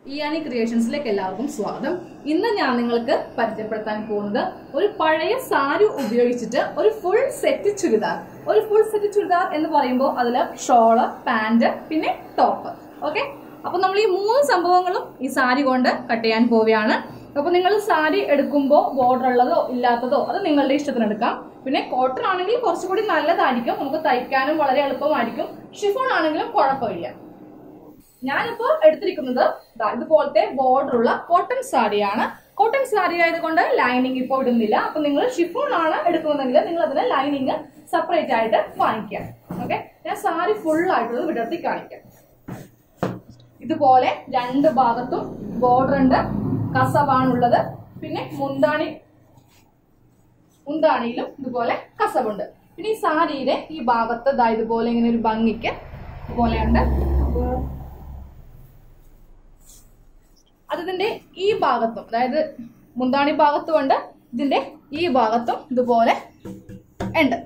ഇയാനി ക്രിയേഷൻസിലേക്ക് എല്ലാവർക്കും സ്വാഗതം ഇന്ന് ഞാൻ നിങ്ങൾക്ക് പരിചയപ്പെടുത്താൻ പോകുന്നത് ഒരു പഴയ സാരി ഉപയോഗിച്ചിട്ട് ഒരു ഫുൾ സെറ്റ് ചുരിദാർ ഒരു ഫുൾ സെറ്റ് ചുരിദാർ എന്ന് പറയുമ്പോൾ അതിൽ ഷോള് പാന്റ് പിന്നെ ടോപ്പ് ഓക്കെ അപ്പൊ നമ്മൾ ഈ മൂന്ന് സംഭവങ്ങളും ഈ സാരി കൊണ്ട് കട്ട് ചെയ്യാൻ പോവുകയാണ് അപ്പൊ നിങ്ങൾ സാരി എടുക്കുമ്പോൾ ബോർഡർ ഉള്ളതോ ഇല്ലാത്തതോ അത് നിങ്ങളുടെ ഇഷ്ടത്തിന് എടുക്കാം പിന്നെ കോട്ടൺ ആണെങ്കിൽ കുറച്ചുകൂടി നല്ലതായിരിക്കും നമുക്ക് തയ്ക്കാനും വളരെ എളുപ്പമായിരിക്കും ഷിഫോൺ ആണെങ്കിലും കുഴപ്പമില്ല ഞാനിപ്പോ എടുത്തിരിക്കുന്നത് ദാ ഇതുപോലത്തെ ബോർഡർ ഉള്ള കോട്ടൺ സാരിയാണ് കോട്ടൺ സാരി ആയതുകൊണ്ട് ലൈനിങ് ഇപ്പോൾ ഇടുന്നില്ല അപ്പൊ നിങ്ങൾ ഷിഫോൺ ആണ് എടുക്കുന്നതെങ്കിൽ നിങ്ങൾ അതിന് ലൈനിങ് സെപ്പറേറ്റ് ആയിട്ട് വാങ്ങിക്കാം ഓക്കെ ഞാൻ സാരി ഫുൾ ആയിട്ടുള്ളത് വിടർത്തി കാണിക്കാം ഇതുപോലെ രണ്ട് ഭാഗത്തും ബോർഡർ ഉണ്ട് കസവാണുള്ളത് പിന്നെ മുന്താണി മുന്താണിയിലും ഇതുപോലെ കസവുണ്ട് പിന്നെ ഈ സാരിയുടെ ഈ ഭാഗത്ത് ദാ ഇതുപോലെ ഇങ്ങനെ ഒരു ഭംഗിക്ക് ഇതുപോലെയുണ്ട് അതിന്റെ ഈ ഭാഗത്തും അതായത് മുന്താണി ഭാഗത്തും ഉണ്ട് ഇതിന്റെ ഈ ഭാഗത്തും ഇതുപോലെ ഉണ്ട്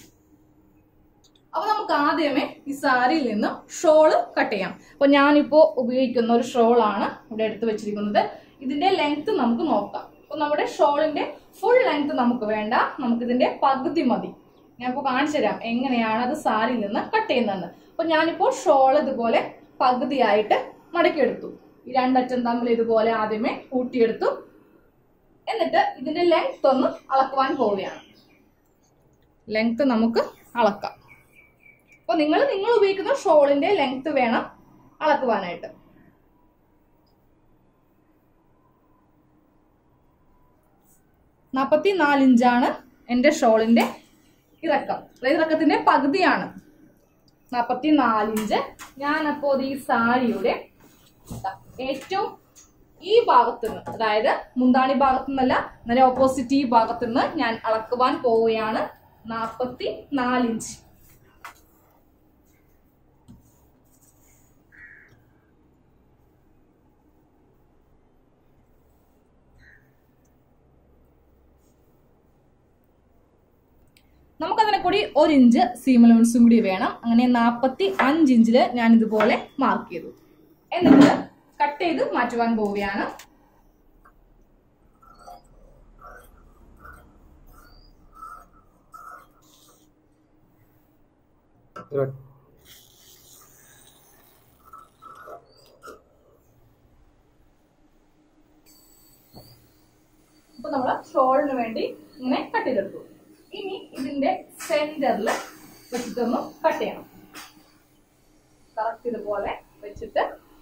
അപ്പൊ നമുക്ക് ആദ്യമേ ഈ സാരിയിൽ നിന്ന് ഷോള് കട്ട് ചെയ്യാം അപ്പൊ ഞാനിപ്പോ ഉപയോഗിക്കുന്ന ഒരു ഷോളാണ് ഇവിടെ എടുത്തു വെച്ചിരിക്കുന്നത് ഇതിന്റെ ലെങ്ത് നമുക്ക് നോക്കാം അപ്പൊ നമ്മുടെ ഷോളിന്റെ ഫുൾ ലെങ്ത് നമുക്ക് വേണ്ട നമുക്ക് ഇതിന്റെ പകുതി മതി ഞാൻ ഇപ്പോൾ കാണിച്ചു തരാം എങ്ങനെയാണ് അത് സാരിയിൽ നിന്ന് കട്ട് ചെയ്യുന്നത് അപ്പൊ ഞാനിപ്പോ ഷോൾ ഇതുപോലെ പകുതിയായിട്ട് മടക്കിയെടുത്തു ഈ രണ്ടറ്റം തമ്മിൽ ഇതുപോലെ ആദ്യമേ കൂട്ടിയെടുത്തു എന്നിട്ട് ഇതിന്റെ ലെങ്ത് ഒന്ന് അളക്കുവാൻ പോവുകയാണ് ലെങ്ത് നമുക്ക് അളക്കാം അപ്പൊ നിങ്ങൾ നിങ്ങൾ ഉപയോഗിക്കുന്ന ഷോളിന്റെ ലെങ്ത് വേണം അളക്കുവാനായിട്ട് നാൽപ്പത്തി നാല് ഇഞ്ചാണ് എൻ്റെ ഷോളിന്റെ ഇറക്കം അതായത് ഇറക്കത്തിന്റെ പകുതിയാണ് നാൽപ്പത്തി നാലിഞ്ച് ഞാനപ്പോൾ ഈ സാരിയുടെ ഏറ്റവും ഈ ഭാഗത്ത് നിന്ന് അതായത് മുന്താണി ഭാഗത്തു നിന്നല്ല നേരെ ഓപ്പോസിറ്റ് ഈ ഭാഗത്ത് നിന്ന് ഞാൻ അളക്കുവാൻ പോവുകയാണ് നാൽപ്പത്തി നാലിഞ്ച് നമുക്കതിനെ കൂടി ഒരു ഇഞ്ച് സീം അലവൻസും കൂടി വേണം അങ്ങനെ നാൽപ്പത്തി അഞ്ച് ഇഞ്ചിൽ ഞാൻ ഇതുപോലെ മാർക്ക് ചെയ്തു എന്നിട്ട് കട്ട് ചെയ്ത് മാറ്റുവാൻ പോവുകയാണ് ഇപ്പൊ നമ്മള് ഷോളിന് വേണ്ടി ഇങ്ങനെ കട്ട് ചെയ്തെടുത്തു ഇനി ഇതിന്റെ സെന്ററിൽ വെച്ചിട്ടൊന്ന് കട്ട് ചെയ്യണം കറക്റ്റ് ഇതുപോലെ വെച്ചിട്ട്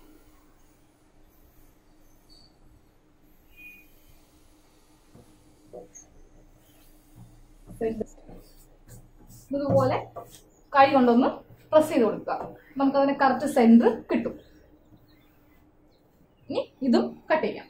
ഇതുപോലെ കൈ കൊണ്ടൊന്ന് പ്രസ് ചെയ്ത് കൊടുക്കുക നമുക്കതിന് കറക്റ്റ് സെന്റർ കിട്ടും ഇനി ഇതും കട്ട് ചെയ്യാം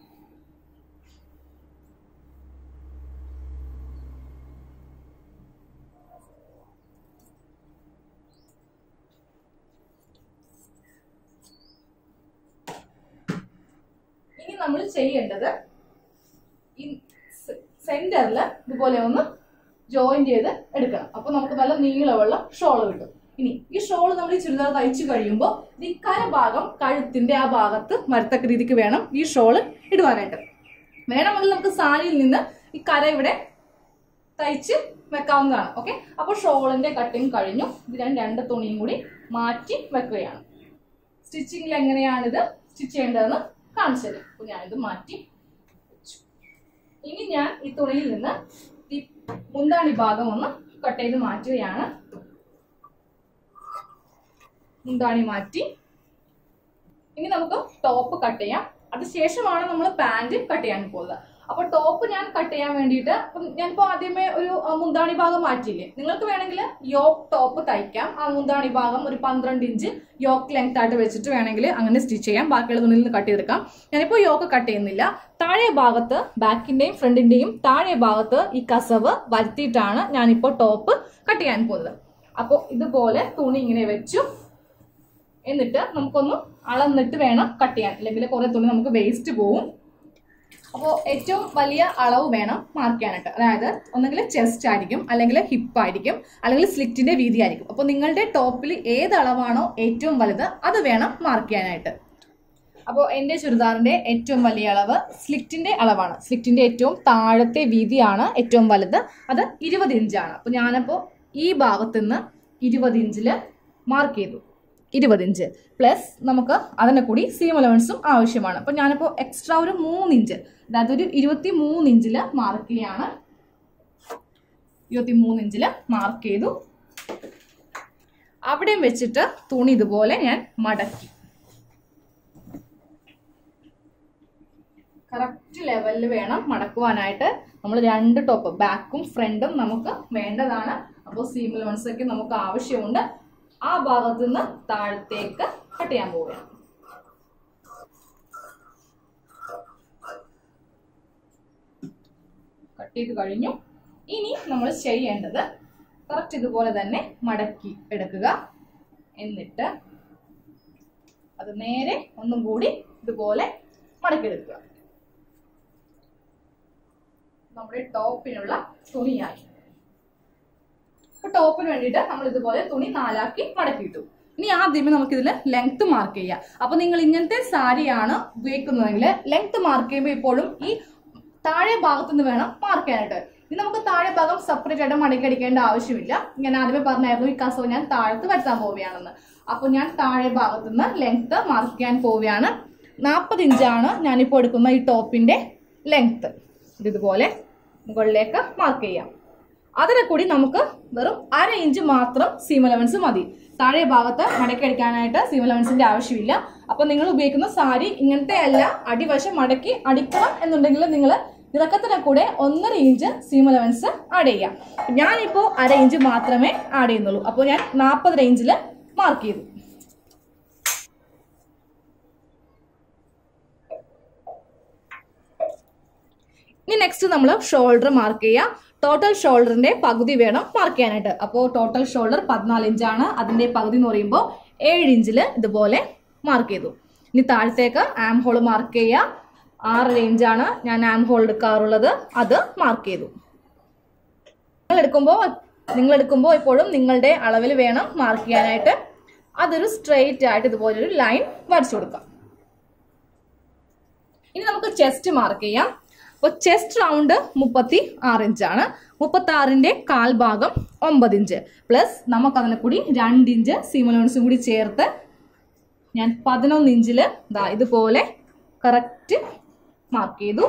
ഇനി നമ്മൾ ചെയ്യേണ്ടത് ഈ സെന്ററിൽ ഇതുപോലെ ഒന്ന് ജോയിൻ ചെയ്ത് എടുക്കണം അപ്പൊ നമുക്ക് നല്ല നീളമുള്ള ഷോൾ കിട്ടും ഇനി ഈ ഷോൾ നമ്മൾ ഈ ചുരിദാർ തയ്ച്ചു കഴിയുമ്പോൾ ഈ കര ഭാഗം കഴുത്തിന്റെ ആ ഭാഗത്ത് വരത്തക്ക രീതിക്ക് വേണം ഈ ഷോൾ ഇടുവാനായിട്ട് വേണമെങ്കിൽ നമുക്ക് സാരിയിൽ നിന്ന് ഈ കര ഇവിടെ തയ്ച്ച് വെക്കാവുന്നതാണ് ഓക്കെ അപ്പോൾ ഷോളിന്റെ കട്ടിങ് കഴിഞ്ഞു ഇത് ഞാൻ രണ്ട് തുണിയും കൂടി മാറ്റി വെക്കുകയാണ് സ്റ്റിച്ചിങ്ങിൽ എങ്ങനെയാണിത് സ്റ്റിച്ച് ചെയ്യേണ്ടതെന്ന് കാണിച്ചു തരാം അപ്പോൾ ഞാനിത് മാറ്റി വെച്ചു ഇനി ഞാൻ ഈ തുണിയിൽ നിന്ന് ഈ മുന്താണി ഭാഗം ഒന്ന് കട്ട് ചെയ്ത് മാറ്റുകയാണ് മുന്താണി മാറ്റി ഇനി നമുക്ക് ടോപ്പ് കട്ട് ചെയ്യാം അതിനുശേഷമാണ് നമ്മൾ പാന്റ് കട്ട് ചെയ്യാൻ പോകുന്നത് അപ്പൊ ടോപ്പ് ഞാൻ കട്ട് ചെയ്യാൻ വേണ്ടിയിട്ട് ഞാനിപ്പോ ആദ്യമേ ഒരു ആ, മുന്താണി ഭാഗം മാറ്റിയില്ലേ നിങ്ങൾക്ക് വേണമെങ്കിൽ യോക്ക് ടോപ്പ് തയ്ക്കാം ആ മുന്താണി ഭാഗം ഒരു പന്ത്രണ്ട് ഇഞ്ച് യോക്ക് ലെങ്ത് ആയിട്ട് വെച്ചിട്ട് വേണമെങ്കിൽ അങ്ങനെ സ്റ്റിച്ച് ചെയ്യാം ബാക്കിയുള്ള തുണിയിൽ നിന്ന് കട്ട് ചെയ്തെടുക്കാം ഞാനിപ്പോൾ യോക്ക് കട്ട് ചെയ്യുന്നില്ല താഴെ ഭാഗത്ത് ബാക്കിന്റെയും ഫ്രണ്ടിന്റെയും താഴെ ഭാഗത്ത് ഈ കസവ് വരുത്തിയിട്ടാണ് ഞാനിപ്പോൾ ടോപ്പ് കട്ട് ചെയ്യാൻ പോകുന്നത് അപ്പോൾ ഇതുപോലെ തുണി ഇങ്ങനെ വെച്ചു എന്നിട്ട് നമുക്കൊന്ന് അളന്നിട്ട് വേണം കട്ട് ചെയ്യാൻ അല്ലെങ്കിൽ കുറെ തുണി നമുക്ക് വേസ്റ്റ് പോവും അപ്പോൾ ഏറ്റവും വലിയ അളവ് വേണം മാർക്ക് ചെയ്യാനായിട്ട് അതായത് ഒന്നെങ്കിൽ ചെസ്റ്റ് ആയിരിക്കും അല്ലെങ്കിൽ ഹിപ്പ് ആയിരിക്കും അല്ലെങ്കിൽ സ്ലിറ്റിന്റെ വീതി ആയിരിക്കും അപ്പോൾ നിങ്ങളുടെ ടോപ്പിൽ ഏത് അളവാണോ ഏറ്റവും വലുത് അത് വേണം മാർക്ക് ചെയ്യാനായിട്ട് അപ്പോൾ എൻ്റെ ചുരിദാറിൻ്റെ ഏറ്റവും വലിയ അളവ് സ്ലിറ്റിൻ്റെ അളവാണ് സ്ലിറ്റിൻ്റെ ഏറ്റവും താഴത്തെ വീതിയാണ് ഏറ്റവും വലുത് അത് ഇരുപത് ഇഞ്ചാണ് അപ്പോൾ ഞാനപ്പോൾ ഈ ഭാഗത്ത് നിന്ന് ഇരുപത് ഇഞ്ചിൽ മാർക്ക് ചെയ്തു ഇരുപത് ഇഞ്ച് പ്ലസ് നമുക്ക് അതിനെ കൂടി സീം അലവൻസും ആവശ്യമാണ് അപ്പോൾ ഞാനിപ്പോൾ എക്സ്ട്രാ ഒരു മൂന്ന് ഇഞ്ച് അതായത് ഒരു ഇരുപത്തി മൂന്ന് ഇഞ്ചിൽ മാർക്ക് ചെയ്യാണ് ഇരുപത്തി മൂന്ന് ഇഞ്ചിൽ മാർക്ക് ചെയ്തു അവിടെയും വെച്ചിട്ട് തുണി ഇതുപോലെ ഞാൻ മടക്കി കറക്റ്റ് ലെവലിൽ വേണം മടക്കുവാനായിട്ട് നമ്മൾ രണ്ട് ടോപ്പ് ബാക്കും ഫ്രണ്ടും നമുക്ക് വേണ്ടതാണ് അപ്പോൾ സീം ലെവൻസ് ഒക്കെ നമുക്ക് ആവശ്യമുണ്ട് ആ ഭാഗത്ത് നിന്ന് താഴത്തേക്ക് കട്ട് ചെയ്യാൻ പോവുകയാണ് കട്ട് ചെയ്ത് കഴിഞ്ഞു ഇനി നമ്മൾ ചെയ്യേണ്ടത് കറക്റ്റ് ഇതുപോലെ തന്നെ മടക്കി എടുക്കുക എന്നിട്ട് അത് നേരെ ഒന്നും കൂടി ഇതുപോലെ മടക്കിയെടുക്കുക നമ്മുടെ ടോപ്പിനുള്ള തുണിയായി അപ്പൊ ടോപ്പിന് വേണ്ടിയിട്ട് നമ്മൾ ഇതുപോലെ തുണി നാലാക്കി മടക്കിയിട്ടു ഇനി ആദ്യമേ നമുക്ക് ഇതിൽ ലെങ്ത് മാർക്ക് ചെയ്യാം അപ്പൊ നിങ്ങൾ ഇങ്ങനത്തെ സാരിയാണ് ഉപയോഗിക്കുന്നതെങ്കിൽ ലെങ്ത് മാർക്ക് ചെയ്യുമ്പോൾ ഇപ്പോഴും ഈ താഴെ ഭാഗത്ത് നിന്ന് വേണം മാർക്ക് ചെയ്യാനായിട്ട് ഇനി നമുക്ക് താഴെ ഭാഗം സെപ്പറേറ്റ് ആയിട്ട് മടക്കി അടിക്കേണ്ട ആവശ്യമില്ല ഞാൻ ആദ്യമേ പറഞ്ഞായിരുന്നു ഈ കസവ് ഞാൻ താഴത്ത് വരുത്താൻ പോവുകയാണെന്ന് അപ്പോൾ ഞാൻ താഴെ ഭാഗത്ത് നിന്ന് ലെങ്ത് മാർക്ക് ചെയ്യാൻ പോവുകയാണ് നാൽപ്പത് ഇഞ്ചാണ് ഞാനിപ്പോൾ എടുക്കുന്ന ഈ ടോപ്പിന്റെ ലെങ്ത് ഇതുപോലെ മുകളിലേക്ക് മാർക്ക് ചെയ്യാം അതിനെ കൂടി നമുക്ക് വെറും അര ഇഞ്ച് മാത്രം സീം അലവൻസ് മതി താഴെ ഭാഗത്ത് മടക്കി അടിക്കാനായിട്ട് സീം അലവൻസിന്റെ ആവശ്യമില്ല അപ്പൊ നിങ്ങൾ ഉപയോഗിക്കുന്ന സാരി ഇങ്ങനത്തെ അല്ല അടിവശം മടക്കി അടിക്കണം എന്നുണ്ടെങ്കിൽ നിങ്ങൾ ഇറക്കത്തിന് കൂടെ ഒന്നര ഇഞ്ച് സീം അലവൻസ് ആഡ് ചെയ്യാം ഞാനിപ്പോൾ അര ഇഞ്ച് മാത്രമേ ആഡ് ചെയ്യുന്നുള്ളൂ അപ്പോൾ ഞാൻ നാൽപ്പത് റേഞ്ചിൽ മാർക്ക് ചെയ്തു ഇനി നെക്സ്റ്റ് നമ്മൾ ഷോൾഡർ മാർക്ക് ചെയ്യാം ടോട്ടൽ ഷോൾഡറിന്റെ പകുതി വേണം മാർക്ക് ചെയ്യാനായിട്ട് അപ്പോൾ ടോട്ടൽ ഷോൾഡർ പതിനാല് ഇഞ്ചാണ് അതിന്റെ പകുതി എന്ന് പറയുമ്പോൾ ഏഴ് ഇഞ്ചിൽ ഇതുപോലെ മാർക്ക് ചെയ്തു ഇനി താഴത്തേക്ക് ആം ഹോൾ മാർക്ക് ചെയ്യുക ആറ് ഇഞ്ചാണ് ഞാൻ ആം ഹോൾ എടുക്കാറുള്ളത് അത് മാർക്ക് ചെയ്തു നിങ്ങൾ എടുക്കുമ്പോൾ നിങ്ങൾ എടുക്കുമ്പോൾ എപ്പോഴും നിങ്ങളുടെ അളവിൽ വേണം മാർക്ക് ചെയ്യാനായിട്ട് അതൊരു സ്ട്രെയിറ്റ് ആയിട്ട് ഇതുപോലെ ഒരു ലൈൻ വരച്ചു കൊടുക്കാം ഇനി നമുക്ക് ചെസ്റ്റ് മാർക്ക് ചെയ്യാം അപ്പോൾ ചെസ്റ്റ് റൗണ്ട് മുപ്പത്തി ആറ് ഇഞ്ചാണ് മുപ്പത്തി ആറിന്റെ കാൽഭാഗം ഒമ്പത് ഇഞ്ച് പ്ലസ് നമുക്ക് അതിനെ കൂടി രണ്ട് ഇഞ്ച് സീമലോൺസും കൂടി ചേർത്ത് ഞാൻ പതിനൊന്ന് ഇഞ്ചിൽ ദാ ഇതുപോലെ കറക്റ്റ് മാർക്ക് ചെയ്തു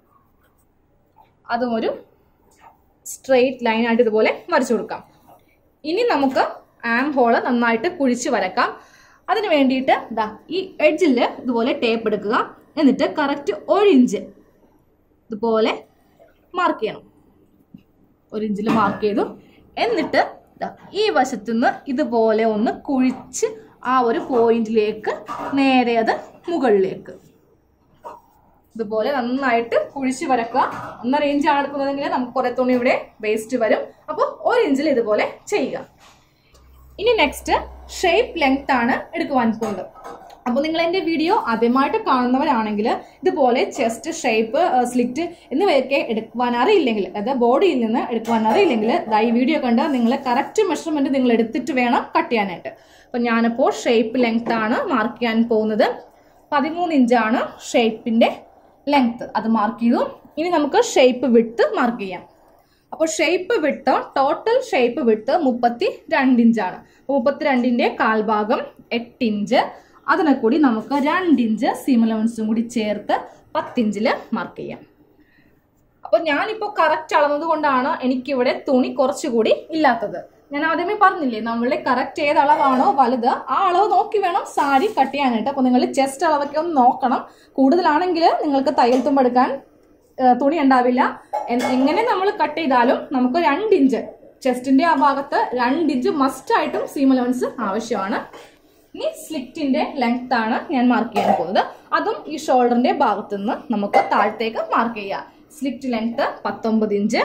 അതും ഒരു സ്ട്രെയിറ്റ് ലൈൻ ആയിട്ട് ഇതുപോലെ വരച്ചു കൊടുക്കാം ഇനി നമുക്ക് ആം ഹോള് നന്നായിട്ട് കുഴിച്ച് വരക്കാം അതിന് വേണ്ടിയിട്ട് ദാ ഈ എഡ്ജിൽ ഇതുപോലെ ടേപ്പ് എടുക്കുക എന്നിട്ട് കറക്റ്റ് ഒരു ഇഞ്ച് ഇതുപോലെ മാർക്ക് ചെയ്യണം ഒരു ഇഞ്ചിൽ മാർക്ക് ചെയ്തു എന്നിട്ട് ദാ ഈ വശത്തുനിന്ന് ഇതുപോലെ ഒന്ന് കുഴിച്ച് ആ ഒരു പോയിന്റിലേക്ക് നേരെ അത് മുകളിലേക്ക് ഇതുപോലെ നന്നായിട്ട് കുഴിച്ച് വരക്കുക ഒന്നര ഇഞ്ചാണ് എടുക്കുന്നതെങ്കിൽ നമുക്ക് കുറെ തുണി ഇവിടെ വേസ്റ്റ് വരും അപ്പോൾ ഒരു ഇഞ്ചിൽ ഇതുപോലെ ചെയ്യുക ഇനി നെക്സ്റ്റ് ഷേപ്പ് ലെങ്ത് ആണ് എടുക്കുവാൻ പോകുന്നത് അപ്പോൾ നിങ്ങൾ എൻ്റെ വീഡിയോ ആദ്യമായിട്ട് കാണുന്നവരാണെങ്കിൽ ഇതുപോലെ ചെസ്റ്റ് ഷേപ്പ് സ്ലിറ്റ് എന്നിവയൊക്കെ എടുക്കുവാൻ അറിയില്ലെങ്കിൽ അതായത് ബോഡിയിൽ നിന്ന് എടുക്കുവാൻ അറിയില്ലെങ്കിൽ ദാ ഈ വീഡിയോ കണ്ട് നിങ്ങൾ കറക്റ്റ് മെഷർമെന്റ് നിങ്ങൾ എടുത്തിട്ട് വേണം കട്ട് ചെയ്യാനായിട്ട് അപ്പം ഞാനിപ്പോൾ ഷേപ്പ് ലെങ്ത് ആണ് മാർക്ക് ചെയ്യാൻ പോകുന്നത് പതിമൂന്ന് ഇഞ്ചാണ് ഷേപ്പിന്റെ ലെങ്ത് അത് മാർക്ക് ചെയ്തു ഇനി നമുക്ക് ഷേപ്പ് വിട്ട് മാർക്ക് ചെയ്യാം അപ്പോൾ ഷേപ്പ് വിട്ട് ടോട്ടൽ ഷേപ്പ് വിട്ട് മുപ്പത്തി രണ്ട് ഇഞ്ചാണ് മുപ്പത്തിരണ്ടിന്റെ കാൽഭാഗം എട്ട് ഇഞ്ച് അതിനെ കൂടി നമുക്ക് രണ്ട് ഇഞ്ച് സീം അലവൻസും കൂടി ചേർത്ത് പത്തിഞ്ചില് മാർക്ക് ചെയ്യാം അപ്പൊ ഞാനിപ്പോ കറക്റ്റ് അളന്നത് കൊണ്ടാണ് എനിക്കിവിടെ തുണി കുറച്ചുകൂടി ഇല്ലാത്തത് ഞാൻ ആദ്യമേ പറഞ്ഞില്ലേ നമ്മളുടെ കറക്റ്റ് ഏത് അളവാണോ വലുത് ആ അളവ് നോക്കി വേണം സാരി കട്ട് ചെയ്യാനായിട്ട് അപ്പൊ നിങ്ങൾ ചെസ്റ്റ് അളവൊക്കെ ഒന്ന് നോക്കണം കൂടുതലാണെങ്കിൽ നിങ്ങൾക്ക് തയ്യൽ തുമ്പെടുക്കാൻ ഏഹ്, തുണി ഉണ്ടാവില്ല എ- എങ്ങനെ നമ്മൾ കട്ട് ചെയ്താലും നമുക്ക് രണ്ട് ഇഞ്ച് ചെസ്റ്റിന്റെ ആ ഭാഗത്ത് രണ്ട് ഇഞ്ച് മസ്റ്റ് ആയിട്ടും സീം അലവൻസ് ആവശ്യമാണ് ഇനി സ്ലിറ്റിന്റെ ലെങ്ത് ആണ് ഞാൻ മാർക്ക് ചെയ്യാൻ പോകുന്നത് അതും ഈ ഷോൾഡറിന്റെ ഭാഗത്തു നിന്ന് നമുക്ക് താഴത്തേക്ക് മാർക്ക് ചെയ്യാം സ്ലിറ്റ് ലെങ്ത് പത്തൊമ്പത് ഇഞ്ച്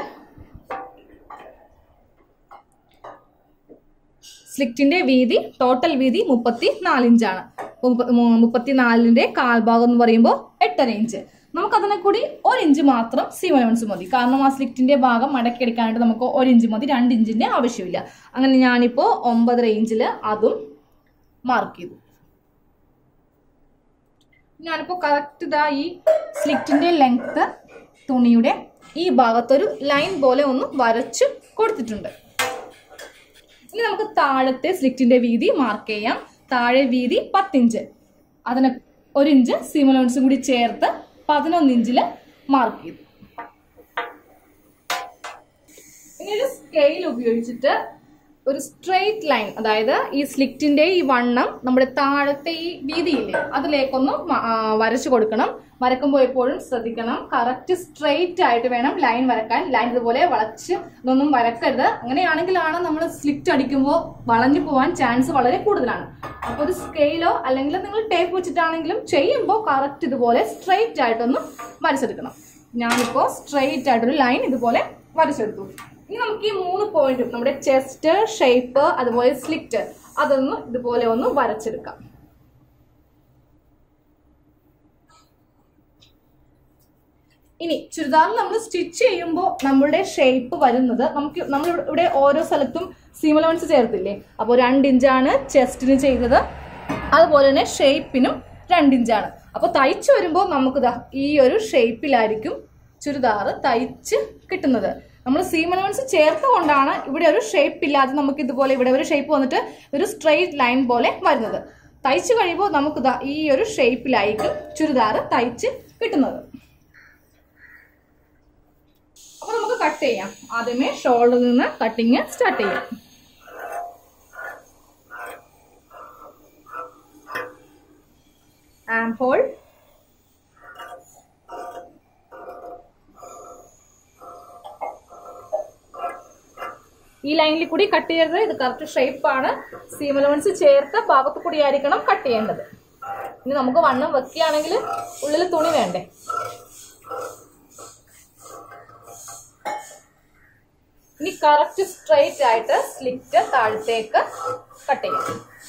സ്ലിറ്റിന്റെ വീതി ടോട്ടൽ വീതി മുപ്പത്തി നാല് ഇഞ്ചാണ് മുപ്പത്തി നാലിന്റെ കാൽഭാഗം എന്ന് പറയുമ്പോൾ എട്ടര ഇഞ്ച് നമുക്ക് അതിനെ കൂടി ഒരു ഇഞ്ച് മാത്രം സീം അലവൻസ് മതി കാരണം ആ സ്ലിറ്റിന്റെ ഭാഗം മടക്കിയെടുക്കാനായിട്ട് നമുക്ക് ഒരു ഇഞ്ച് മതി രണ്ട് ഇഞ്ചിന്റെ ആവശ്യമില്ല അങ്ങനെ ഞാനിപ്പോൾ ഒമ്പതര ഇഞ്ചിൽ അതും മാർക്ക് ചെയ്തു ഞാനിപ്പോൾ കറക്റ്റ് ഇതാ ഈ സ്ലിറ്റിന്റെ ലെങ്ത് തുണിയുടെ ഈ ഭാഗത്തൊരു ലൈൻ പോലെ ഒന്ന് വരച്ച് കൊടുത്തിട്ടുണ്ട് ഇനി നമുക്ക് താഴത്തെ സ്ലിറ്റിന്റെ വീതി മാർക്ക് ചെയ്യാം താഴെ വീതി പത്തിഞ്ച് അതിന് ഒരു ഇഞ്ച് സീമലോൺസും കൂടി ചേർത്ത് പതിനൊന്ന് ഇഞ്ചിൽ മാർക്ക് ചെയ്തു ഇനി ഒരു സ്കെയിൽ ഉപയോഗിച്ചിട്ട് ഒരു സ്ട്രെയിറ്റ് ലൈൻ അതായത് ഈ സ്ലിറ്റിന്റെ ഈ വണ്ണം നമ്മുടെ താഴത്തെ ഈ വീതിയില്ലേ അതിലേക്കൊന്ന് മ- ആ, വരച്ചു കൊടുക്കണം വരക്കുമ്പോൾ എപ്പോഴും ശ്രദ്ധിക്കണം കറക്റ്റ് സ്ട്രെയിറ്റ് ആയിട്ട് വേണം ലൈൻ വരക്കാൻ ലൈൻ ഇതുപോലെ വളച്ച് ഇതൊന്നും വരക്കരുത് അങ്ങനെയാണെങ്കിലാണ് നമ്മൾ സ്ലിറ്റ് അടിക്കുമ്പോൾ വളഞ്ഞു പോകാൻ ചാൻസ് വളരെ കൂടുതലാണ് അപ്പോൾ ഒരു സ്കെയിലോ അല്ലെങ്കിൽ നിങ്ങൾ ടേപ്പ് വെച്ചിട്ടാണെങ്കിലും ചെയ്യുമ്പോൾ കറക്റ്റ് ഇതുപോലെ സ്ട്രെയിറ്റ് ആയിട്ടൊന്ന് വരച്ചെടുക്കണം ഞാനിപ്പോൾ സ്ട്രെയിറ്റ് ആയിട്ടൊരു ലൈൻ ഇതുപോലെ വരച്ചെടുത്തു ഇനി നമുക്ക് ഈ മൂന്ന് പോയിന്റും നമ്മുടെ ചെസ്റ്റ് ഷേപ്പ് അതുപോലെ സ്ലിറ്റ് അതൊന്ന് ഇതുപോലെ ഒന്ന് വരച്ചെടുക്കാം ഇനി ചുരിദാറിൽ നമ്മൾ സ്റ്റിച്ച് ചെയ്യുമ്പോൾ നമ്മളുടെ ഷേപ്പ് വരുന്നത് നമുക്ക് നമ്മൾ ഇവിടെ- ഇവിടെ ഓരോ സ്ഥലത്തും സീം അലവൻസ് ചേർത്തില്ലേ അപ്പോൾ രണ്ട് ഇഞ്ചാണ് ചെസ്റ്റിന് ചെയ്തത് അതുപോലെ തന്നെ ഷേപ്പിനും രണ്ട് ഇഞ്ചാണ് അപ്പോൾ തയ്ച്ചു വരുമ്പോൾ നമുക്ക് ദാ ഈ ഒരു ഷേപ്പിലായിരിക്കും ചുരിദാർ തയ്ച്ച് കിട്ടുന്നത് നമ്മൾ സീം അലവൻസ് ചേർത്തുകൊണ്ടാണ് ഇവിടെ ഒരു ഷേപ്പ് ഇല്ലാതെ നമുക്ക് ഇതുപോലെ ഇവിടെ ഒരു ഷേപ്പ് വന്നിട്ട് ഒരു സ്ട്രെയിറ്റ് ലൈൻ പോലെ വരുന്നത് തയ്ച്ചു കഴിയുമ്പോൾ നമുക്ക് ദാ ഈ ഒരു ഷേപ്പിലായിരിക്കും ചുരിദാർ തയ്ച്ച് കിട്ടുന്നത് അപ്പൊ നമുക്ക് കട്ട് ചെയ്യാം ആദ്യമേ ഷോൾഡറിൽ നിന്ന് കട്ടിങ് സ്റ്റാർട്ട് ചെയ്യാം ആം ഹോൾ ഈ ലൈനിൽ കൂടി കട്ട് ചെയ്യരുത് ഇത് കറക്റ്റ് ഷേപ്പ് ആണ് സീം അലവൻസ് ചേർത്ത ഭാഗത്ത് കൂടി ആയിരിക്കണം കട്ട് ചെയ്യേണ്ടത് ഇനി നമുക്ക് വണ്ണം വെക്കുകയാണെങ്കിൽ ഉള്ളിൽ തുണി വേണ്ടേ ഇനി കറക്റ്റ് സ്ട്രെയിറ്റ് ആയിട്ട് സ്ലിറ്റ് താഴത്തേക്ക് കട്ട് ചെയ്യാം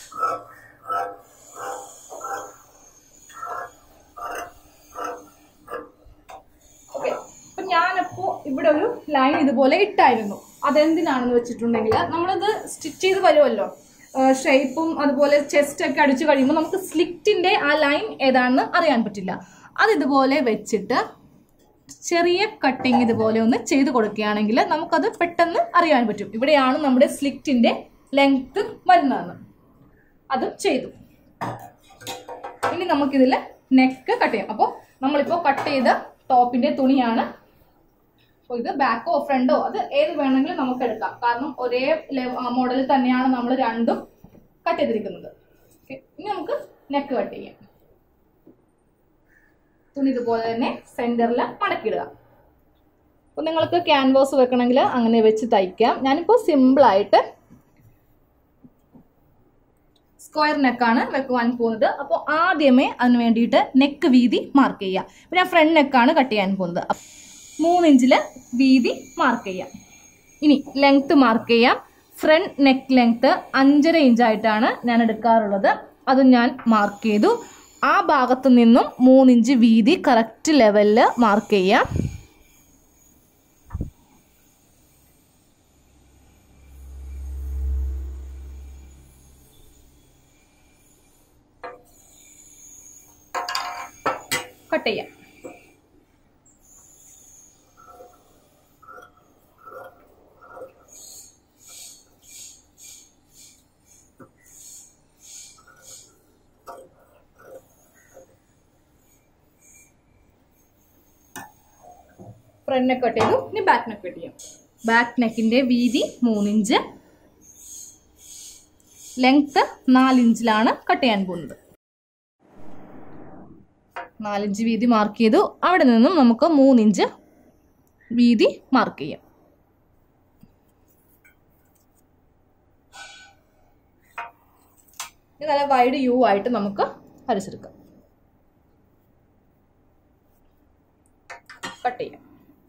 ഓക്കെ അപ്പൊ ഞാനപ്പോ ഇവിടെ ഒരു ലൈൻ ഇതുപോലെ ഇട്ടായിരുന്നു അതെന്തിനാണെന്ന് വെച്ചിട്ടുണ്ടെങ്കിൽ നമ്മളിത് സ്റ്റിച്ച് ചെയ്ത് വരുമല്ലോ ഷേപ്പും അതുപോലെ ചെസ്റ്റ് ഒക്കെ അടിച്ചു കഴിയുമ്പോൾ നമുക്ക് സ്ലിറ്റിന്റെ ആ ലൈൻ ഏതാണെന്ന് അറിയാൻ പറ്റില്ല അത് ഇതുപോലെ വെച്ചിട്ട് ചെറിയ കട്ടിങ് ഇതുപോലെ ഒന്ന് ചെയ്ത് കൊടുക്കുകയാണെങ്കിൽ നമുക്കത് പെട്ടെന്ന് അറിയാൻ പറ്റും ഇവിടെയാണ് നമ്മുടെ സ്ലിറ്റിന്റെ ലെങ്ത് വരുന്നതെന്ന് അത് ചെയ്തു ഇനി നമുക്കിതിൽ നെക്ക് കട്ട് ചെയ്യാം അപ്പോൾ നമ്മളിപ്പോൾ കട്ട് ചെയ്ത ടോപ്പിന്റെ തുണിയാണ് അപ്പോൾ ഇത് ബാക്കോ ഫ്രണ്ടോ അത് ഏത് വേണമെങ്കിലും നമുക്ക് എടുക്കാം കാരണം ഒരേ മോഡലിൽ തന്നെയാണ് നമ്മൾ രണ്ടും കട്ട് ചെയ്തിരിക്കുന്നത് Okay. ഇനി നമുക്ക് നെക്ക് കട്ട് ചെയ്യാം തുണി ഇതുപോലെ തന്നെ സെന്ററിൽ മടക്കിയിടുക അപ്പോൾ നിങ്ങൾക്ക് ക്യാൻവാസ് വെക്കണമെങ്കിൽ അങ്ങനെ വെച്ച് തയ്ക്കാം ഞാനിപ്പോൾ സിമ്പിളായിട്ട് സ്ക്വയർ നെക്കാണ് വെക്കുവാൻ പോകുന്നത് അപ്പോൾ ആദ്യമേ അതിന് വേണ്ടിയിട്ട് നെക്ക് വീതി മാർക്ക് ചെയ്യുക അപ്പോൾ ഞാൻ ഫ്രണ്ട് നെക്കാണ് കട്ട് ചെയ്യാൻ പോകുന്നത് അപ്പ- മൂന്ന് ഇഞ്ചിൽ വീതി മാർക്ക് ചെയ്യാം ഇനി ലെങ്ത് മാർക്ക് ചെയ്യാം ഫ്രണ്ട് നെക്ക് ലെങ്ത് അഞ്ചര ഇഞ്ചായിട്ടാണ് ഞാൻ എടുക്കാറുള്ളത് അത് ഞാൻ മാർക്ക് ചെയ്തു ആ ഭാഗത്ത് നിന്നും മൂന്നിഞ്ച് വീതി കറക്റ്റ് ലെവലിൽ മാർക്ക് ചെയ്യാം കട്ട് ചെയ്യാം ഫ്രണ്ട് നെക്ക് കട്ട് ചെയ്തു ഇനി ബാക്ക് നെക്ക് കട്ട് ചെയ്യാം ബാക്ക് നെക്കിന്റെ വീതി മൂന്നിഞ്ച് ലെങ്ത് നാലിഞ്ചിലാണ് കട്ട് ചെയ്യാൻ പോകുന്നത് നാലിഞ്ച് വീതി മാർക്ക് ചെയ്തു അവിടെ നിന്നും നമുക്ക് മൂന്നിഞ്ച് വീതി മാർക്ക് ചെയ്യാം ഇത് നല്ല വൈഡ് യു ആയിട്ട് നമുക്ക് വരച്ചെടുക്കാം കട്ട് ചെയ്യാം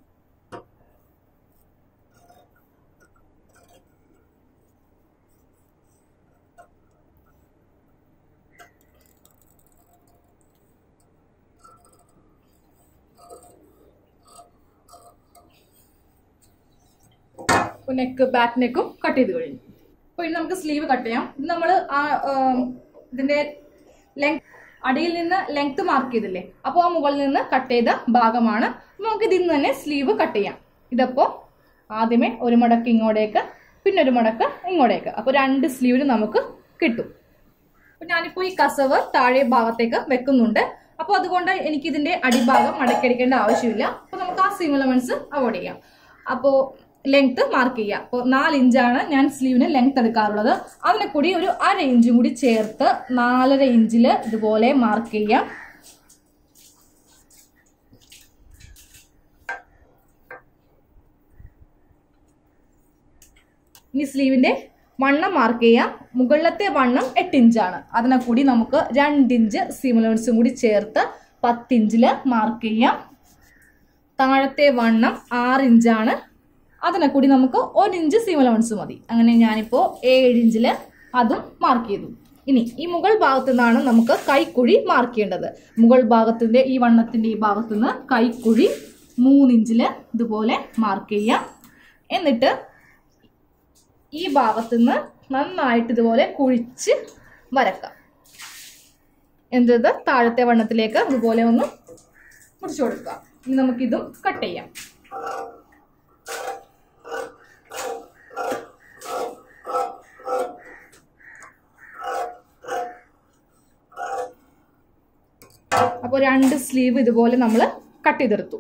നെക്ക് ബാക്ക് നെക്കും കട്ട് ചെയ്ത് കഴിഞ്ഞു അപ്പോൾ ഇനി നമുക്ക് സ്ലീവ് കട്ട് ചെയ്യാം ഇത് നമ്മൾ ആ ആം, ഇതിന്റെ ലെങ്ത് അടിയിൽ നിന്ന് ലെങ്ത് മാർക്ക് ചെയ്തില്ലേ അപ്പോൾ ആ മുകളിൽ നിന്ന് കട്ട് ചെയ്ത ഭാഗമാണ് അപ്പൊ നമുക്ക് ഇതിൽ നിന്ന് തന്നെ സ്ലീവ് കട്ട് ചെയ്യാം ഇതപ്പോ ആദ്യമേ ഒരു മടക്ക് ഇങ്ങോട്ടേക്ക് പിന്നെ ഒരു മടക്ക് ഇങ്ങോട്ടേക്ക് അപ്പോൾ രണ്ട് സ്ലീവിന് നമുക്ക് കിട്ടും അപ്പൊ ഞാനിപ്പോൾ ഈ കസവ് താഴെ ഭാഗത്തേക്ക് വെക്കുന്നുണ്ട് അപ്പോൾ അതുകൊണ്ട് എനിക്ക് ഇതിന്റെ അടിഭാഗം മടക്കിയടിക്കേണ്ട ആവശ്യമില്ല അപ്പോൾ നമുക്ക് ആ സീം എലമെന്റ്സ് അവോയ്ഡ് ചെയ്യാം അപ്പോൾ ലെങ്ത് മാർക്ക് ചെയ്യാം അപ്പോൾ നാല് ഇഞ്ചാണ് ഞാൻ സ്ലീവിന് ലെങ്ത് എടുക്കാറുള്ളത് അതിനെ കൂടി ഒരു അര ഇഞ്ചും കൂടി ചേർത്ത് നാലര ഇഞ്ചിൽ ഇതുപോലെ മാർക്ക് ചെയ്യാം ഇനി സ്ലീവിന്റെ വണ്ണം മാർക്ക് ചെയ്യാം മുകളിലത്തെ വണ്ണം എട്ട് ഇഞ്ചാണ് അതിനെ കൂടി നമുക്ക് രണ്ടിഞ്ച് സീമലോൺസും കൂടി ചേർത്ത് പത്തിഞ്ചില് മാർക്ക് ചെയ്യാം താഴത്തെ വണ്ണം ആറ് ഇഞ്ചാണ് അതിനെ കൂടി നമുക്ക് ഒരു ഇഞ്ച് സീമലോൺസ് മതി അങ്ങനെ ഞാനിപ്പോൾ ഏഴ് ഇഞ്ചില് അതും മാർക്ക് ചെയ്തു ഇനി ഈ മുകൾ ഭാഗത്തു നിന്നാണ് നമുക്ക് കൈക്കുഴി മാർക്ക് ചെയ്യേണ്ടത് മുകൾ ഭാഗത്തിന്റെ ഈ വണ്ണത്തിന്റെ ഈ ഭാഗത്തു നിന്ന് കൈക്കുഴി മൂന്നിഞ്ചില് ഇതുപോലെ മാർക്ക് ചെയ്യാം എന്നിട്ട് ഈ ഭാഗത്തുനിന്ന് നന്നായിട്ട് ഇതുപോലെ കുഴിച്ച് വരക്കാം എന്തത് താഴത്തെ വണ്ണത്തിലേക്ക് ഇതുപോലെ ഒന്ന് മുറിച്ചു കൊടുക്കുക ഇനി നമുക്കിതും കട്ട് ചെയ്യാം അപ്പോൾ രണ്ട് സ്ലീവ് ഇതുപോലെ നമ്മൾ കട്ട് ചെയ്തെടുത്തു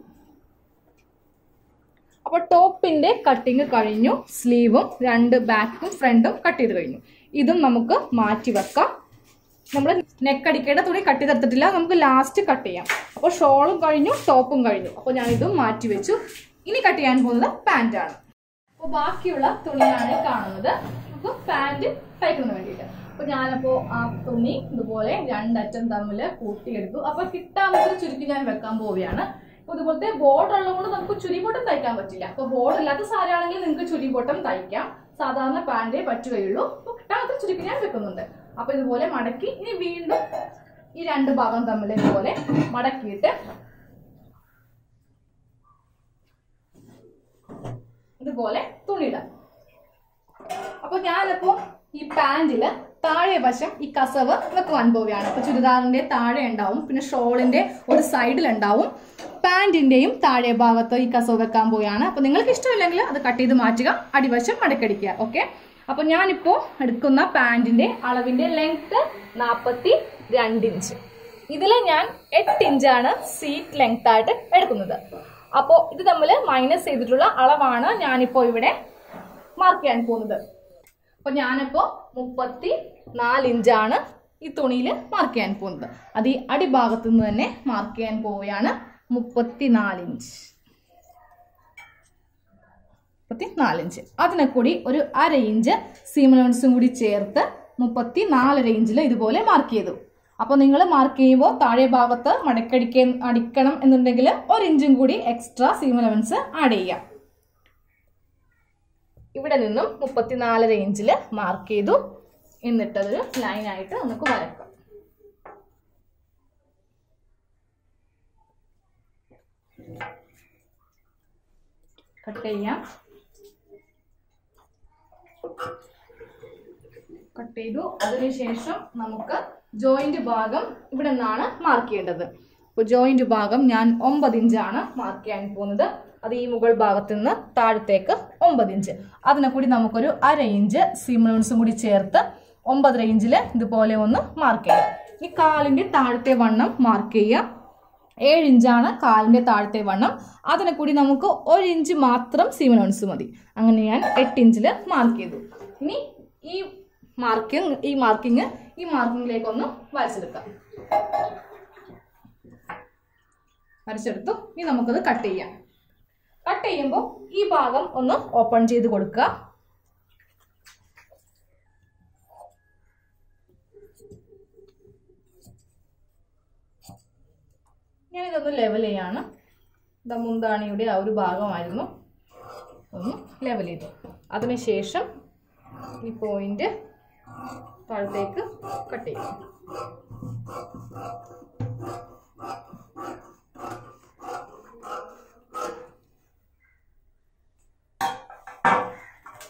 അപ്പോൾ ടോപ്പിന്റെ കട്ടിങ് കഴിഞ്ഞു സ്ലീവും രണ്ട് ബാക്കും ഫ്രണ്ടും കട്ട് ചെയ്ത് കഴിഞ്ഞു ഇതും നമുക്ക് മാറ്റി വെക്കാം നമ്മൾ നെക്ക് അടിക്കേണ്ട തുണി കട്ട് ചെയ്തെടുത്തിട്ടില്ല നമുക്ക് ലാസ്റ്റ് കട്ട് ചെയ്യാം അപ്പോൾ ഷോളും കഴിഞ്ഞു ടോപ്പും കഴിഞ്ഞു അപ്പോൾ ഞാൻ ഇതും മാറ്റി വെച്ചു ഇനി കട്ട് ചെയ്യാൻ പോകുന്നത് പാൻ്റ് ആണ് അപ്പോൾ ബാക്കിയുള്ള തുണിയാണ് ഈ കാണുന്നത് നമുക്ക് പാൻറ് തയ്ക്കുന്നതിന് വേണ്ടിയിട്ട് അപ്പോൾ ഞാനപ്പോൾ ആ തുണി ഇതുപോലെ രണ്ടറ്റം തമ്മിൽ കൂട്ടിയെടുത്തു അപ്പോൾ കിട്ടാവുന്ന ചുരുക്കി ഞാൻ വെക്കാൻ പോവുകയാണ് അപ്പോൾ ഇതുപോലത്തെ ബോർഡർ ഉള്ളതുകൊണ്ട് നമുക്ക് ചുരിബോട്ടം തയ്ക്കാൻ പറ്റില്ല അപ്പോൾ ബോർഡർ ഇല്ലാത്ത സാരി ആണെങ്കിൽ നിങ്ങൾക്ക് ചുരിബോട്ടം തയ്ക്കാം സാധാരണ പാൻറ്റേ പറ്റുകയുള്ളൂ അപ്പോൾ കിട്ടാത്ത ചുരുക്കി ഞാൻ വെക്കുന്നുണ്ട് അപ്പോൾ ഇതുപോലെ മടക്കി ഇനി വീണ്ടും ഈ രണ്ട് ഭാഗം തമ്മിൽ ഇതുപോലെ മടക്കിയിട്ട് ഇതുപോലെ തുണിയിടാം അപ്പൊ ഞാനിപ്പോ ഈ പാന്റില് താഴെ വശം ഈ കസവ് വെക്കുവാൻ പോവുകയാണ് അപ്പൊ ചുരിദാറിന്റെ താഴെ ഉണ്ടാവും പിന്നെ ഷോളിന്റെ ഒരു സൈഡിൽ ഉണ്ടാവും പാന്റിന്റെയും താഴെ ഭാഗത്ത് ഈ കസവ് വെക്കാൻ പോവുകയാണ് അപ്പൊ നിങ്ങൾക്ക് ഇഷ്ടമില്ലെങ്കിൽ അത് കട്ട് ചെയ്ത് മാറ്റുക അടിവശം മടക്കടിക്കുക ഓക്കെ അപ്പൊ ഞാനിപ്പോ എടുക്കുന്ന പാന്റിന്റെ അളവിന്റെ ലെങ്ത് നാപ്പത്തി രണ്ട് ഇഞ്ച് ഇതിൽ ഞാൻ എട്ട് ഇഞ്ചാണ് സീറ്റ് ലെങ്ത് ആയിട്ട് എടുക്കുന്നത് അപ്പോൾ ഇത് തമ്മിൽ മൈനസ് ചെയ്തിട്ടുള്ള അളവാണ് ഞാനിപ്പോൾ ഇവിടെ മാർക്ക് ചെയ്യാൻ പോകുന്നത് അപ്പോൾ ഞാനിപ്പോൾ മുപ്പത്തി നാല് ഇഞ്ചാണ് ഈ തുണിയിൽ മാർക്ക് ചെയ്യാൻ പോകുന്നത് അത് ഈ അടിഭാഗത്തു നിന്ന് തന്നെ മാർക്ക് ചെയ്യാൻ പോവുകയാണ് മുപ്പത്തി നാല് ഇഞ്ച് മുപ്പത്തി നാല് ഇഞ്ച് അതിനെ കൂടി ഒരു അര ഇഞ്ച് സീമലോൺസും കൂടി ചേർത്ത് മുപ്പത്തി നാലര ഇഞ്ചിൽ ഇതുപോലെ മാർക്ക് ചെയ്തു അപ്പോൾ നിങ്ങൾ മാർക്ക് ചെയ്യുമ്പോൾ താഴെ ഭാഗത്ത് മടക്കടിക്ക അടിക്കണം എന്നുണ്ടെങ്കിൽ ഒരു ഇഞ്ചും കൂടി എക്സ്ട്രാ സീം അലവൻസ് ആഡ് ചെയ്യാം ഇവിടെ നിന്നും മുപ്പത്തിനാലര ഇഞ്ചിൽ മാർക്ക് ചെയ്തു എന്നിട്ടതൊരു ലൈനായിട്ട് നമുക്ക് വരക്കാം കട്ട് ചെയ്യാം കട്ട് ചെയ്തു അതിനുശേഷം നമുക്ക് ജോയിന്റ് ഭാഗം ഇവിടെ നിന്നാണ് മാർക്ക് ചെയ്യേണ്ടത് അപ്പോൾ ജോയിന്റ് ഭാഗം ഞാൻ ഒമ്പത് ഇഞ്ചാണ് മാർക്ക് ചെയ്യാൻ പോകുന്നത് അത് ഈ മുകൾ ഭാഗത്ത് നിന്ന് താഴത്തേക്ക് ഒമ്പത് ഇഞ്ച് അതിനെ കൂടി നമുക്കൊരു അര ഇഞ്ച് സീമോൺസും കൂടി ചേർത്ത് ഒമ്പതര ഇഞ്ചിൽ ഇതുപോലെ ഒന്ന് മാർക്ക് ചെയ്യാം ഈ കാലിന്റെ താഴത്തെ വണ്ണം മാർക്ക് ചെയ്യാം ഏഴ് ഇഞ്ചാണ് കാലിന്റെ താഴത്തെ വണ്ണം അതിനെ കൂടി നമുക്ക് ഒരു ഇഞ്ച് മാത്രം സീമലോൺസ് മതി അങ്ങനെ ഞാൻ എട്ട് ഇഞ്ചിൽ മാർക്ക് ചെയ്തു ഇനി ഈ മാർക്കിംഗ് ഈ മാർക്കിങ് ഈ മാർക്കിങ്ങിലേക്ക് ഒന്ന് വരച്ചെടുക്കാം വരച്ചെടുത്തു ഇനി നമുക്കത് കട്ട് ചെയ്യാം കട്ട് ചെയ്യുമ്പോൾ ഈ ഭാഗം ഒന്ന് ഓപ്പൺ ചെയ്ത് കൊടുക്കുക ഞാനിതൊന്ന് ലെവൽ ചെയ്യാണ് ഇതാ മുന്താണിയുടെ ആ ഒരു ഭാഗമായിരുന്നു ഒന്ന് ലെവൽ ചെയ്തു അതിനുശേഷം ഈ പോയിന്റ് താഴത്തേക്ക് കട്ട് ചെയ്യും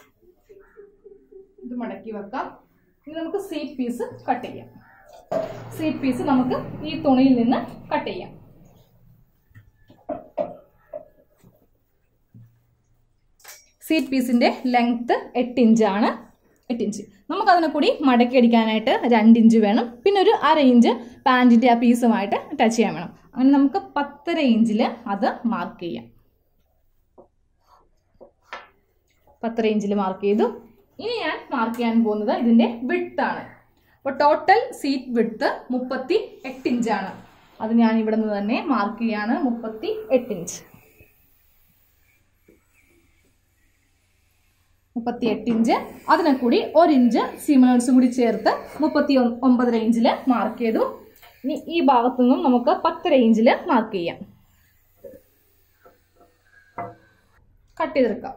ഇത് മടക്കി വെക്കാം ഇനി നമുക്ക് സീറ്റ് പീസ് കട്ട് ചെയ്യാം സീറ്റ് പീസ് നമുക്ക് ഈ തുണിയിൽ നിന്ന് കട്ട് ചെയ്യാം സീറ്റ് പീസിന്റെ ലെങ്ത് എട്ട് ഇഞ്ചാണ് എട്ട് ഇഞ്ച് നമുക്ക് അതിനെ കൂടി മടക്കി അടിക്കാനായിട്ട് രണ്ട് ഇഞ്ച് വേണം പിന്നെ ഒരു അര ഇഞ്ച് പാൻറ്റിന്റെ ആ പീസുമായിട്ട് ടച്ച് ചെയ്യാൻ വേണം അങ്ങനെ നമുക്ക് പത്തര ഇഞ്ചിൽ അത് മാർക്ക് ചെയ്യാം പത്തര ഇഞ്ചിൽ മാർക്ക് ചെയ്തു ഇനി ഞാൻ മാർക്ക് ചെയ്യാൻ പോകുന്നത് ഇതിന്റെ വിഡ്ത്ത് ആണ് അപ്പോൾ ടോട്ടൽ സീറ്റ് വിഡ്ത്ത് മുപ്പത്തി എട്ട് ഇഞ്ചാണ് അത് ഞാൻ ഇവിടെ നിന്ന് തന്നെ മാർക്ക് ചെയ്യാണ് മുപ്പത്തി എട്ട് ഇഞ്ച് മുപ്പത്തി എട്ട് ഇഞ്ച് അതിനെ കൂടി ഒരു ഇഞ്ച് സീമനോട്സും കൂടി ചേർത്ത് മുപ്പത്തി ഒ- ഒമ്പതര ഇഞ്ചിൽ മാർക്ക് ചെയ്തു ഇനി ഈ ഭാഗത്തു നിന്നും നമുക്ക് പത്തര ഇഞ്ചിൽ മാർക്ക് ചെയ്യാം കട്ട് ചെയ്തെടുക്കാം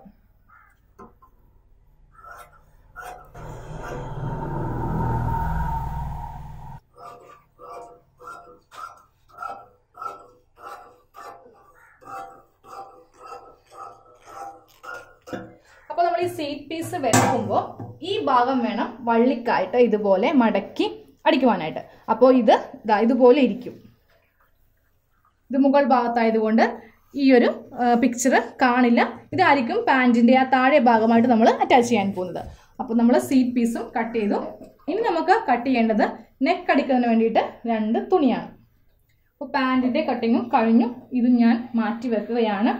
അപ്പോൾ നമ്മൾ ഈ സീറ്റ് പീസ് വെക്കുമ്പോൾ ഈ ഭാഗം വേണം വള്ളിക്കായിട്ട് ഇതുപോലെ മടക്കി അടിക്കുവാനായിട്ട് അപ്പോൾ ഇത് ദാ ഇതുപോലെ ഇരിക്കും ഇത് മുകൾ ഭാഗത്തായതുകൊണ്ട് ഈ ഒരു പിക്ചർ കാണില്ല ഇതായിരിക്കും പാൻറ്റിൻ്റെ ആ താഴെ ഭാഗമായിട്ട് നമ്മൾ അറ്റാച്ച് ചെയ്യാൻ പോകുന്നത് അപ്പോൾ നമ്മൾ സീറ്റ് പീസും കട്ട് ചെയ്തു ഇനി നമുക്ക് കട്ട് ചെയ്യേണ്ടത് നെക്ക് അടിക്കുന്നതിന് വേണ്ടിയിട്ട് രണ്ട് തുണിയാണ് അപ്പോൾ പാൻറ്റിൻ്റെ കട്ടിങ്ങും കഴിഞ്ഞു ഇത് ഞാൻ മാറ്റി വെക്കുകയാണ്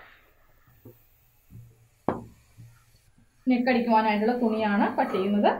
നെക്ക് അടിക്കുവാനായിട്ടുള്ള തുണിയാണ് കട്ട് ചെയ്യുന്നത്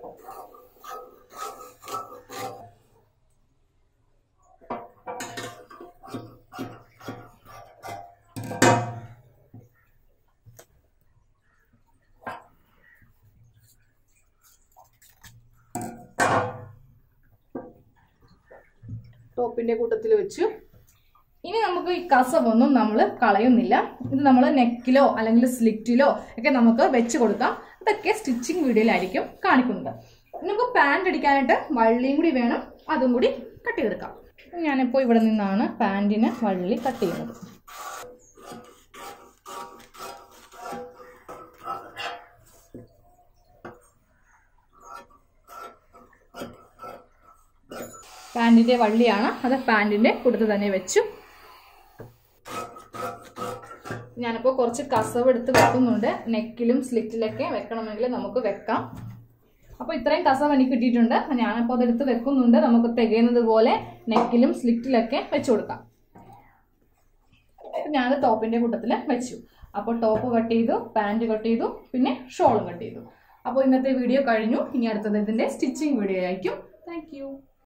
ടോപ്പിന്റെ കൂട്ടത്തിൽ വെച്ചു ഇനി നമുക്ക് ഈ കസവൊന്നും നമ്മൾ കളയുന്നില്ല ഇത് നമ്മൾ നെക്കിലോ അല്ലെങ്കിൽ സ്ലിറ്റിലോ ഒക്കെ നമുക്ക് വെച്ച് കൊടുക്കാം ഇതൊക്കെ സ്റ്റിച്ചിങ് വീഡിയോയിലായിരിക്കും കാണിക്കുന്നത് നമുക്ക് പാൻറ് അടിക്കാനായിട്ട് വള്ളിയും കൂടി വേണം അതും കൂടി കട്ട് ചെയ്തെടുക്കാം ഞാനിപ്പോൾ ഇവിടെ നിന്നാണ് പാൻറ്റിന് വള്ളി കട്ട് ചെയ്യുന്നത് പാൻറ്റിൻ്റെ വള്ളിയാണ് അത് പാൻറ്റിൻ്റെ കൂട്ടത്തിൽ തന്നെ വെച്ചു ഞാനിപ്പോൾ കുറച്ച് കസവ് എടുത്ത് വെക്കുന്നുണ്ട് നെക്കിലും സ്ലിറ്റിലൊക്കെ വെക്കണമെങ്കിൽ നമുക്ക് വെക്കാം അപ്പോൾ ഇത്രയും കസവ് എനിക്ക് കിട്ടിയിട്ടുണ്ട് ഞാനിപ്പോൾ അതെടുത്ത് വെക്കുന്നുണ്ട് നമുക്ക് തികയുന്നത് പോലെ നെക്കിലും സ്ലിറ്റിലൊക്കെ വെച്ചു കൊടുക്കാം ഞാൻ ടോപ്പിൻ്റെ കൂട്ടത്തിൽ വെച്ചു അപ്പോൾ ടോപ്പ് കട്ട് ചെയ്തു പാൻറ് കട്ട് ചെയ്തു പിന്നെ ഷോളും കട്ട് ചെയ്തു അപ്പോൾ ഇന്നത്തെ വീഡിയോ കഴിഞ്ഞു ഇനി അടുത്തത് ഇതിൻ്റെ സ്റ്റിച്ചിങ് വീഡിയോ ആയിരിക്കും താങ്ക്